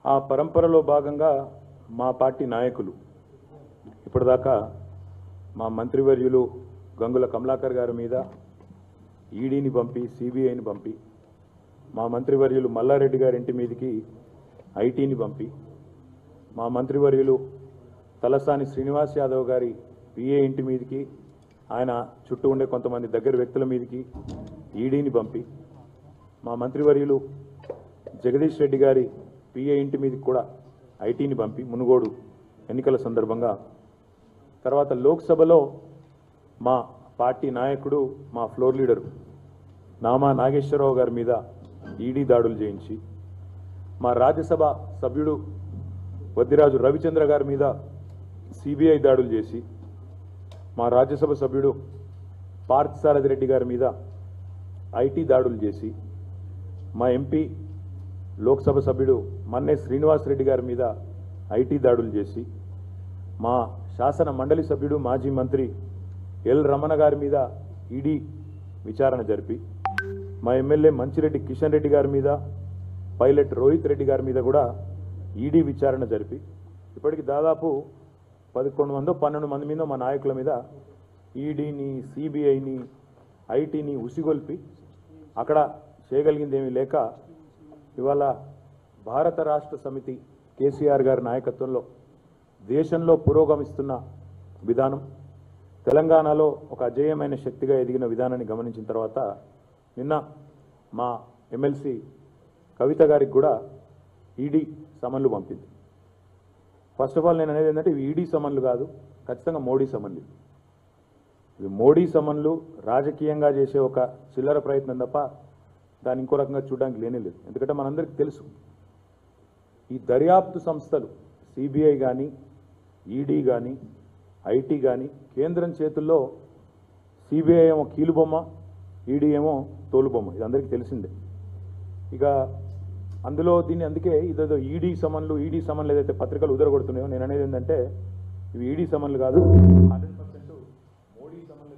ఆ పరంపరలో భాగంగా మా పార్టీ నాయకులు ఇప్పటిదాకా మా మంత్రివర్యులు గంగుల కమలాకర్ గారి మీద ఈడీని పంపి సిబిఐని పంపి మా మంత్రివర్యులు మల్లారెడ్డి గారి ఇంటి మీదకి ఐటీని పంపి మా మంత్రివర్యులు తలసాని శ్రీనివాస్ యాదవ్ గారి పిఏ ఇంటి మీదకి ఆయన చుట్టూ ఉండే కొంతమంది దగ్గర వ్యక్తుల మీదకి ఈడీని పంపి మా మంత్రివర్యులు జగదీష్ రెడ్డి గారి పిఏ ఇంటి మీదకి కూడా ఐటీని పంపి మునుగోడు ఎన్నికల సందర్భంగా తర్వాత లోక్సభలో మా పార్టీ నాయకుడు మా ఫ్లోర్ లీడరు నామా నాగేశ్వరరావు గారి మీద ఈడీ దాడులు చేయించి మా రాజ్యసభ సభ్యుడు వద్దిరాజు రవిచంద్ర గారి మీద సిబిఐ దాడులు చేసి మా రాజ్యసభ సభ్యుడు పార్థసారథి రెడ్డి గారి మీద ఐటీ దాడులు చేసి మా ఎంపీ లోక్సభ సభ్యుడు మన్నే శ్రీనివాస్ రెడ్డి గారి మీద ఐటీ దాడులు చేసి మా శాసన మండలి సభ్యుడు మాజీ మంత్రి ఎల్ రమణ గారి మీద ఈడీ విచారణ జరిపి మా ఎమ్మెల్యే మంచిరెడ్డి కిషన్ రెడ్డి గారి మీద పైలట్ రోహిత్ రెడ్డి గారి మీద కూడా ఈడీ విచారణ జరిపి ఇప్పటికి దాదాపు పదకొండు మందో పన్నెండు మంది మీద మా నాయకుల మీద ఈడీని సిబిఐని ఐటీని ఉసిగొల్పి అక్కడ చేయగలిగింది ఏమీ లేక ఇవాళ భారత రాష్ట్ర సమితి కేసీఆర్ గారి నాయకత్వంలో దేశంలో పురోగమిస్తున్న విధానం తెలంగాణలో ఒక అజేయమైన శక్తిగా ఎదిగిన విధానాన్ని గమనించిన తర్వాత నిన్న మా ఎమ్మెల్సీ కవిత గారికి కూడా ఈడీ సమన్లు పంపింది ఫస్ట్ ఆఫ్ ఆల్ నేను అనేది ఏంటంటే ఇవి ఈడీ సమన్లు కాదు ఖచ్చితంగా మోడీ సమన్లు ఇవి. ఇవి మోడీ సమన్లు రాజకీయంగా చేసే ఒక చిల్లర ప్రయత్నం తప్ప దాన్ని ఇంకో రకంగా చూడడానికి లేనే లేదు ఎందుకంటే మనందరికీ తెలుసు ఈ దర్యాప్తు సంస్థలు సిబిఐ కానీ ఈడీ కానీ ఐటీ కానీ కేంద్రం చేతుల్లో సిబిఐ ఏమో కీలుబొమ్మ ఈడీ ఏమో తోలుబొమ్మ ఇది అందరికీ తెలిసిందే ఇక అందులో దీన్ని అందుకే ఇదేదో ఈడీ సమన్లు ఈడీ సమన్లు ఏదైతే పత్రికలు ఉదరగొడుతున్నాయో నేను అనేది ఏంటంటే ఇవి ఈడీ సమన్లు కాదు హండ్రెడ్ పర్సెంట్ మోడీ సమన్లు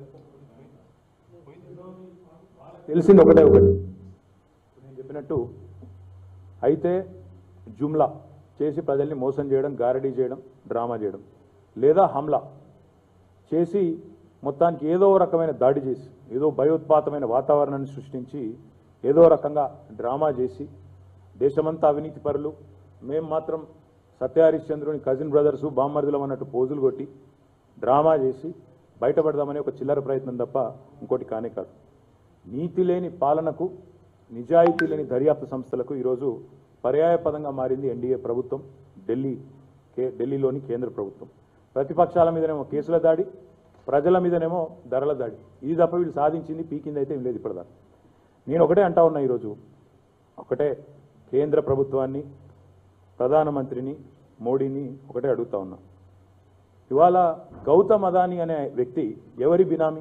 తెలిసింది ఒకటే ఒకటి నేను చెప్పినట్టు అయితే జుమ్లా చేసి ప్రజల్ని మోసం చేయడం గారడీ చేయడం డ్రామా చేయడం లేదా హమ్లా చేసి మొత్తానికి ఏదో రకమైన దాడి చేసి ఏదో భయోత్పాతమైన వాతావరణాన్ని సృష్టించి ఏదో రకంగా డ్రామా చేసి దేశమంతా అవినీతి పరులు మేం మాత్రం సత్యహరిశ్చంద్రుని కజిన్ బ్రదర్స్ బామ్మర్దులం అన్నట్టు పోజులు కొట్టి డ్రామా చేసి బయటపడదామనే ఒక చిల్లర ప్రయత్నం తప్ప ఇంకోటి కానే కాదు నీతి లేని పాలనకు నిజాయితీ లేని దర్యాప్తు సంస్థలకు ఈరోజు పర్యాయపదంగా మారింది ఎన్డీఏ ప్రభుత్వం ఢిల్లీ కే ఢిల్లీలోని కేంద్ర ప్రభుత్వం ప్రతిపక్షాల మీదనేమో కేసుల దాడి ప్రజల మీదనేమో ధరల దాడి ఇది తప్ప వీళ్ళు సాధించింది పీకింది అయితే ఏం లేదు ఇప్పటిదాకా నేను ఒకటే అంటా ఉన్నా ఈరోజు ఒకటే కేంద్ర ప్రభుత్వాన్ని ప్రధానమంత్రిని మోడీని ఒకటే అడుగుతా ఉన్నా ఇవాళ గౌతమ్ అదానీ అనే వ్యక్తి ఎవరి బినామీ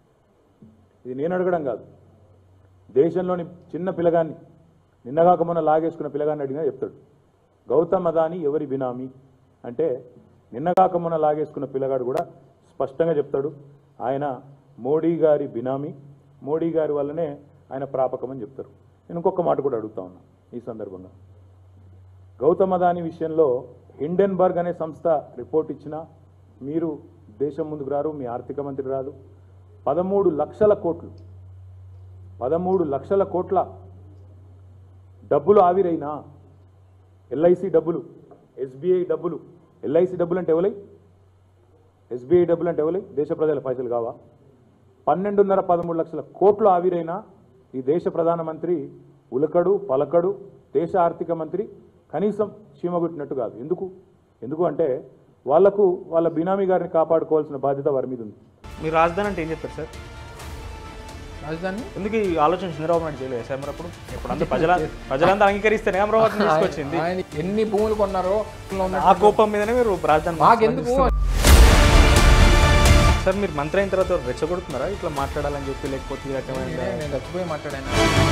ఇది నేను అడగడం కాదు దేశంలోని చిన్న పిల్లగాన్ని నిన్నగాక మొన్న లాగేసుకున్న పిల్లగాన్ని అడిగినా చెప్తాడు గౌతమ్ అదానీ ఎవరి బినామీ అంటే నిన్నగాక మొన్న లాగేసుకున్న పిల్లగాడు కూడా స్పష్టంగా చెప్తాడు ఆయన మోడీ గారి బినామీ మోడీ గారి వల్లనే ఆయన ప్రాపకం అని చెప్తారు నేను ఇంకొక మాట కూడా అడుగుతా ఉన్నా ఈ సందర్భంగా గౌతమ్ అదానీ విషయంలో హిండెన్బర్గ్ అనే సంస్థ రిపోర్ట్ ఇచ్చినా మీరు దేశం ముందుకు రారు మీ ఆర్థిక మంత్రి రాదు పదమూడు లక్షల కోట్లు పదమూడు లక్షల కోట్ల డబ్బులు ఆవిరైనా ఎల్ఐసి డబ్బులు ఎస్బీఐ డబ్బులు ఎల్ఐసి డబ్బులు అంటే ఎవలై ఎస్బీఐ డబ్బులు అంటే ఎవలై దేశ ప్రజల పైసలు కావా పన్నెండున్నర పదమూడు లక్షల కోట్లు ఆవిరైనా ఈ దేశ ప్రధానమంత్రి ఉలకడు పలకడు దేశ ఆర్థిక మంత్రి కనీసం చీమగుట్టినట్టు కాదు ఎందుకు ఎందుకు అంటే వాళ్లకు వాళ్ళ బినామీ గారిని కాపాడుకోవాల్సిన బాధ్యత వారి మీద ఉంది మీరు రాజధాని అంటే ఏం చెప్తారు సార్ రాజధాని ఎందుకు ఈ ఆలోచన చంద్రబాబు నాయుడు చేయలేదు సార్ మరి అప్పుడు ఇప్పుడు అందరూ ప్రజల ప్రజలంతా అంగీకరిస్తేనే అమరావతిని తీసుకొచ్చింది ఆయన ఎన్ని భూములు కొన్నారో ఉన్న- ఆ కోపం మీదనే మీరు రాజధాని మాకెందుకు సార్ మీరు మంత్రి అయిన తర్వాత రెచ్చగొడుతున్నారా ఇట్లా మాట్లాడాలని చెప్పి లేకపోతే ఈ రకమైన నేనే- నేను చచ్చిపోయి మాట్లాడాను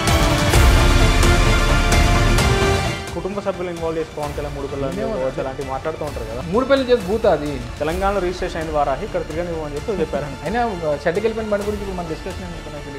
కుటుంబ సభ్యులు ఇన్వాల్వ్ చేసి పవన్ కళ్యాణ్ మూడు పిల్లలు కావచ్చు అలాంటివి మాట్లాడుతూ ఉంటారు కదా మూడు పెళ్లి చేసి భూత అది తెలంగాణలో రిజిస్ట్రేషన్ అయిన వారాహి ఇక్కడ తిరగనివ్వమని చెప్పి చెప్పారండి అయినా చెడ్డకెళ్ళిపోయిన బండి గురించి ఇప్పుడు మన డిస్కషన్ ఎందుకు నాకు తెలియదు